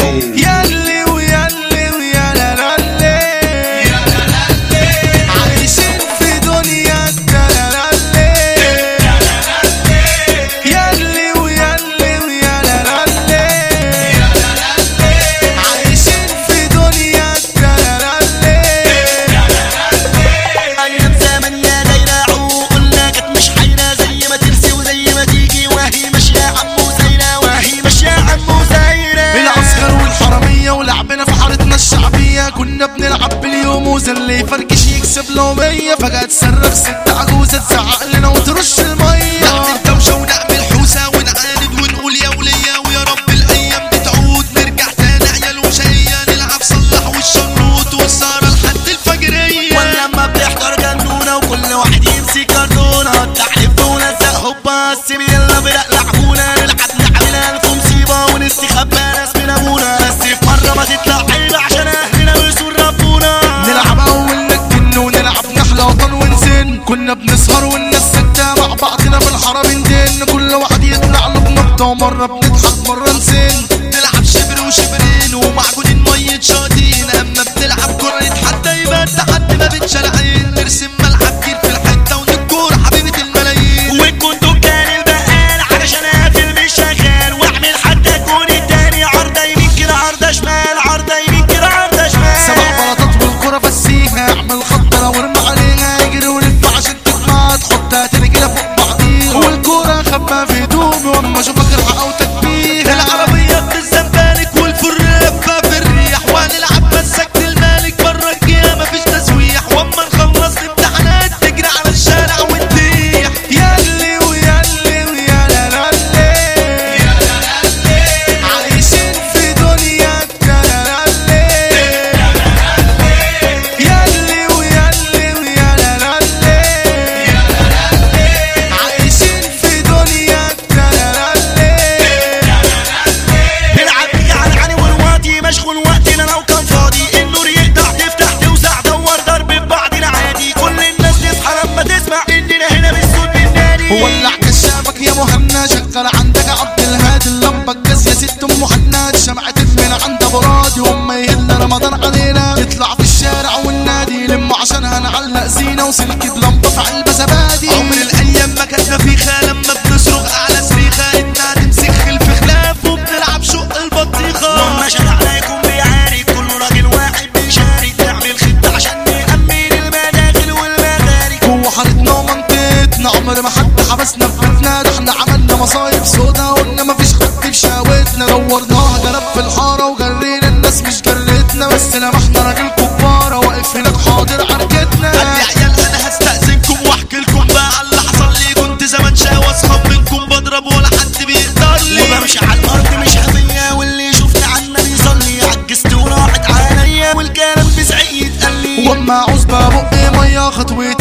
ياللي وياللي ويا لا لا لي عايشين في دنيا لا لا لي ياللي وياللي ويا لا لا لي عايشين في دنيا لا لا لي ايام زمن يا دايرة عقولنا كانت مش حيرة زي ما ترسي وزي ما تيجي وهي ماشية عمو زايرة وهي ماشية عمو زايرة العسكر والحرامية ولعبنا في حارتنا الشعبية كنا بنلعب باليوم وزلي فركش يكسب له مية فجأة تصرخ ست عجوزة تزعق لنا وترش المية نعمل دوشة ونعمل حوسة ونعاند ونقول يا ولية ويا رب الأيام دي تعود نرجع تاني عيال وشقية نلعب صلح والشروط والسهرة لحد الفجرية ولما بنحضر جنونة وكل واحد يمسك كرتونة التحليف ونزق هوبا السيب يلا برق لعبونا نلعب نعمل ألف مصيبة ونستخبى ناس من أبونا بس في مرة ما تطلع عيب عشان أهلنا ويسور ربنا نلعب اول نجن ونلعب نحلى وطن ونزن كنا بنسهر والناس سكتة مع بعضنا في الحرم ندن كل واحد يطلع له بنقطة ومرة بنضحك مرة نسن نلعب شبر وشبرين ومعجونين مية شاطين اما بنلعب كرة نتحدى يبقى التحدي ما بتشلعين نرسم ملعب كتير في الحتة ونكور حبيبة الملايين والكندوق كان البقال علشان اقفل مش شغال واعمل حتى كون التاني عرضة يمين كده عرضة شمال عرضة يمين كده عرضة شمال سبع بلاطات والكرة فسيها اعمل خطة لو ارمي عليها اجري ولف عشان تجمع تحطها تاني كده فوق بعضيها والكرة خبى في هدومي واما اشوفك الحق وتكبيها العربية بتزنبالك والفرافة في الريح وهنلعب مسكت المالك بره الجهة مفيش تسويح واما نخلص امتحانات تجري على الشارع وتطيح ياللي وياللي ويا لا لا لي عايشين في دنيا لا لا لي ياللي وياللي ويا لا لا لي عايشين في دنيا لا لا لي نلعب بيه على العلي والواطي مشغول وقتنا لو كان فاضي النور يقطع تفتح توسع دور ضرب في بعضنا عادي كل الناس تصحى لما تسمع اننا هنا بالصوت بننادي ولع كشافك يا مهنا شغل عندك عبد الهادي اللمبة الجاز يا ست ام حناد شمعة من عند ابو راضي وما يهل رمضان علينا نطلع في الشارع والنادي لم عشان هنعلق زينة وسلك بلمبة في علبة زبادي عمر الايام ما كانت نفيخة لما بنصرخ اعلى صريخة انها تمسك خلف خلاف وبنلعب شق البطيخة وما شرعنا يكون بيعارك كل راجل واحد بيشارك نعمل خطة عشان نأمن المداخل والمخارج جوه حارتنا ومنطقتنا عمر ما حد حبسنا في بيتنا ده احنا عملنا مصايب سودا قلنا ما فيش حد في شهوتنا دورناها جرب في الحاره وجرينا الناس مش جرتنا بس لمحنا راجل كباره واقف هناك حاضر عركتنا قال يا عيال انا هستأذنكم واحكي لكم بقى على اللي حصل لي كنت زمان شاوى اصحاب منكم بضرب ولا حد بيقدر لي وبمشي على الارض مش هفية واللي يشوفني عنا بيصلي عجزت وراحت عليا والكلام بزعق يتقال لي واما عوز بقى بقي ميه خطوتي